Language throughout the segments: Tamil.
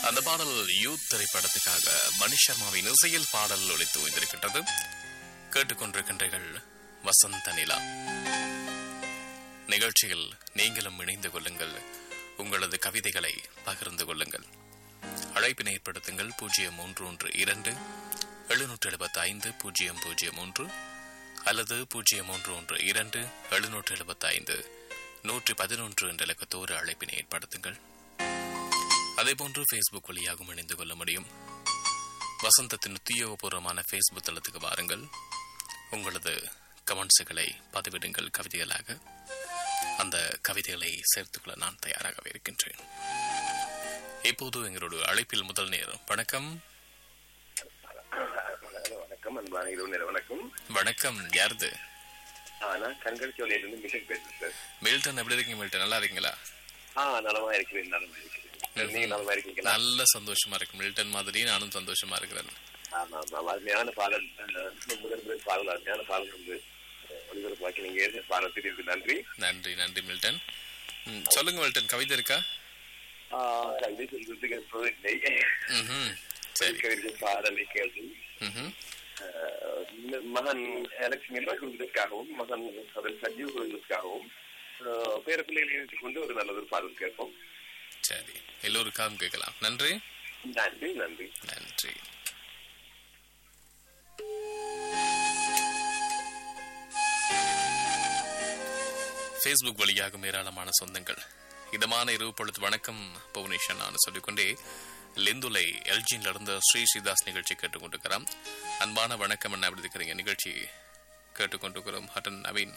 அந்த பாடல் யூத் திரைப்படத்துக்காக மணி சர்மாவின் இசையில் பாடல் ஒளித்து ஓய்ந்திருக்கின்றது கேட்டுக்கொண்டிருக்கின்றீர்கள் வசந்த நிலா நிகழ்ச்சியில் நீங்களும் இணைந்து கொள்ளுங்கள் உங்களது கவிதைகளை பகிர்ந்து கொள்ளுங்கள் அழைப்பினை ஏற்படுத்துங்கள் பூஜ்ஜியம் மூன்று ஒன்று இரண்டு எழுநூற்று எழுபத்தி ஐந்து பூஜ்ஜியம் பூஜ்ஜியம் மூன்று அல்லது பூஜ்ஜியம் மூன்று ஒன்று இரண்டு எழுநூற்று எழுபத்தி ஐந்து நூற்றி பதினொன்று என்ற இலக்கத்தோடு அழைப்பினை ஏற்படுத்துங்கள் அதேபோன்று ஃபேஸ்புக் வழியாகவும் இணைந்து கொள்ள முடியும் வசந்தத்தின் உத்தியோகபூர்வமான ஃபேஸ்புக் தளத்துக்கு வாருங்கள் உங்களது கமெண்ட்ஸுகளை பதிவிடுங்கள் கவிதைகளாக அந்த கவிதைகளை சேர்த்துக்கொள்ள நான் தயாராகவே இருக்கின்றேன் இப்போது எங்களோட அழைப்பில் முதல் நேரம் வணக்கம் வணக்கம் அன்பான இரவு நேர வணக்கம் வணக்கம் யாருது ஆனா கண்கள் சோலையிலிருந்து மிஷன் பேசுறேன் சார் மில்டன் எப்படி இருக்கீங்க மில்டன் நல்லா இருக்கீங்களா ஆ நலமா இருக்கிறேன் நலமா இருக்கிறேன் நீங்க நலமா இருக்கீங்களா நல்ல சந்தோஷமா இருக்கு மில்டன் மாதிரி நானும் சந்தோஷமா இருக்கிறேன் ஆமா ஆமா அருமையான பாடல் அஹ், முதல் முதல் பாடல் அருமையான பாடல் வந்து அஹ், ஒளிபரப்பாக்கி நீங்க எழுதிய பாடத்திற்கு நன்றி நன்றி நன்றி மில்டன் ம், சொல்லுங்க மில்டன் கவிதை இருக்கா ஆ, கவிதை சொல்றதுக்கு எப்போதும் இல்லை ம்ஹும். சரி கவிதை பாடலை கேள்வி ம்ஹும். அஹ், மகன் எனக்கு நிர்வாகிகளுக்காகவும் மகன் அதன் சஜீவ் குழுவிற்காகவும் பேர பிள்ளைகளை இணைத்துக் கொண்டு ஒரு நல்ல ஒரு பாடல் கேட்போம் சரி எல்லோருக்காகவும் கேட்கலாம் நன்றி நன்றி நன்றி நன்றி ஃபேஸ்புக் வழியாக ஏராளமான சொந்தங்கள் இதமான இரவு பொழுது வணக்கம் புவனேஷன் நான் சொல்லிக்கொண்டே லிந்துலை எல்ஜின்ல இருந்து ஸ்ரீ ஸ்ரீதாஸ் நிகழ்ச்சி கேட்டுக்கொண்டிருக்கிறோம் அன்பான வணக்கம் என்ன அப்படி இருக்கிறீங்க நிகழ்ச்சி கேட்டுக்கொண்டிருக்கிறோம் ஹட்டன் நவீன்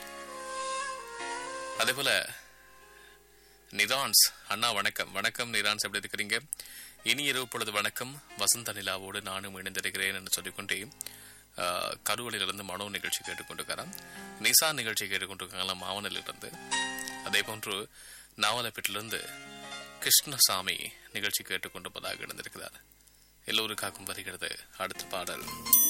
அதே போல நிதான்ஸ் அண்ணா வணக்கம் வணக்கம் நிதான்ஸ் எப்படி இருக்கிறீங்க இனி இரவு பொழுது வணக்கம் வசந்த நிலாவோடு நானும் இணைந்திருக்கிறேன் என்று சொல்லிக்கொண்டே ஆஹ், கருவலிலிருந்து மனோ நிகழ்ச்சி கேட்டுக்கொண்டிருக்கிறான் நிசா நிகழ்ச்சி கேட்டுக்கொண்டிருக்காங்களா மாவனிலிருந்து அதே போன்று நாவலப்பேட்டிலிருந்து கிருஷ்ணசாமி நிகழ்ச்சி கேட்டுக்கொண்டிருப்பதாக இருந்திருக்கிறார் எல்லோருக்காகவும் வருகிறது அடுத்த பாடல்